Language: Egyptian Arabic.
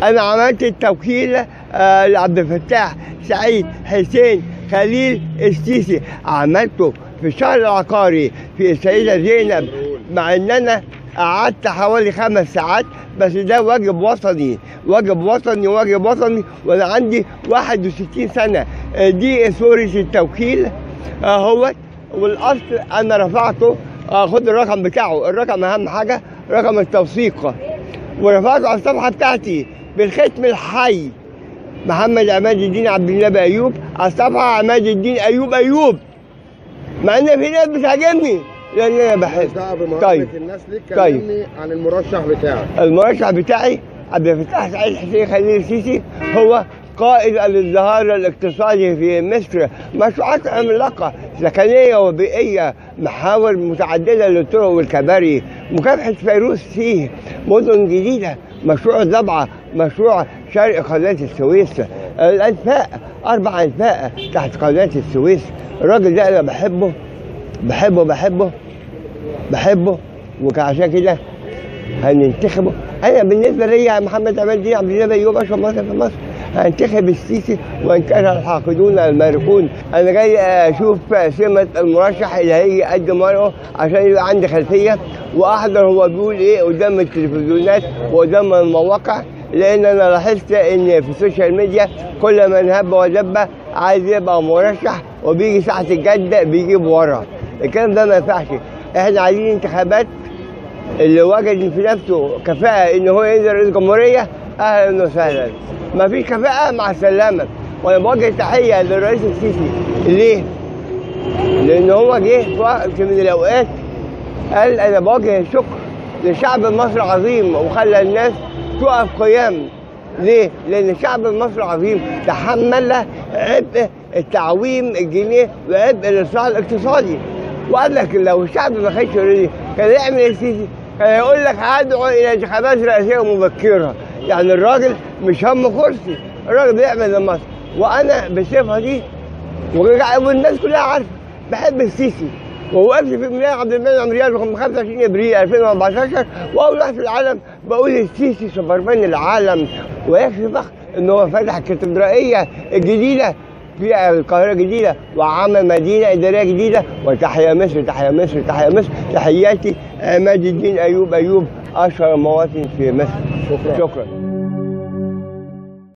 انا عملت التوكيل آه، لعبد الفتاح سعيد حسين خليل السيسي عملته في الشهر العقاري في السيدة زينب مع ان انا قعدت حوالي خمس ساعات بس ده واجب وطني واجب وطني واجب وطني وانا عندي 61 سنة آه، دي صورة التوكيل اهوت والاصل انا رفعته آه، خد الرقم بتاعه الرقم اهم حاجة رقم التوثيق ورفعته على الصفحة بتاعتي بالختم الحي محمد عماد الدين عبد النبي ايوب على الصفحة عماد الدين ايوب ايوب مع ان في ناس بتهاجمني لان انا بحب دعوه بمهاجمه طيب. الناس ليك طيب. كلمني عن المرشح بتاعك المرشح بتاعي عبد الفتاح سعيد حسين خليل السيسي هو قائد الازدهار الاقتصادي في مصر مشروعات عملاقه سكنيه وبيئيه محاور متعدده للطرق والكباري مكافحه فيروس سي مدن جديده مشروع ضبعه مشروع شرق قناه السويس الانفاق اربع انفاق تحت قناه السويس الراجل ده انا بحبه بحبه بحبه بحبه وعشان كده هننتخبه انا بالنسبه لي يا محمد عماد الدين عبد النبي ايوب اشرف مصر في مصر هنتخب السيسي وان كان الحاقدون المارقون انا جاي اشوف سمه المرشح اللي هيجي يقدم ورقه عشان يبقى عندي خلفيه واحضر هو بيقول ايه قدام التلفزيونات وقدام المواقع لان انا لاحظت ان في السوشيال ميديا كل من هب ودب عايز يبقى مرشح وبيجي ساعه الجد بيجيب ورا الكلام ده ما ينفعش احنا عايزين انتخابات اللي وجد في نفسه كفاءة إن هو ينزل رئيس جمهورية أهلا وسهلا. ما فيش كفاءة مع السلامة. وأنا بوجه تحية للرئيس السيسي. ليه؟ لأن هو جه في وقت من الأوقات قال أنا بوجه الشكر للشعب المصري العظيم وخلى الناس تقف قيام. ليه؟ لأن الشعب المصري العظيم تحمل عبء التعويم الجنيه وعبء الإصلاح الاقتصادي. وقال لك لو الشعب ما كانش يريد كان يعمل ايه السيسي؟ كان يقول لك هدعو الى انتخابات رئاسيه مبكره يعني الراجل مش هم كرسي الراجل بيعمل لمصر وانا بالصفه دي وجع- والناس كلها عارفه بحب السيسي ووقفت في ميلاد عبد المنعم رياض رقم 25 ابريل 2014 واول واحد في العالم بقول السيسي سوبرمان العالم ويكفي فخر ان هو فتح الكاتدرائيه الجديده في القاهرة الجديدة وعمل مدينة إدارية جديدة وتحيا مصر تحيا مصر تحيا مصر تحياتي عماد الدين أيوب أيوب أشهر مواطن في مصر شكرا. شكرا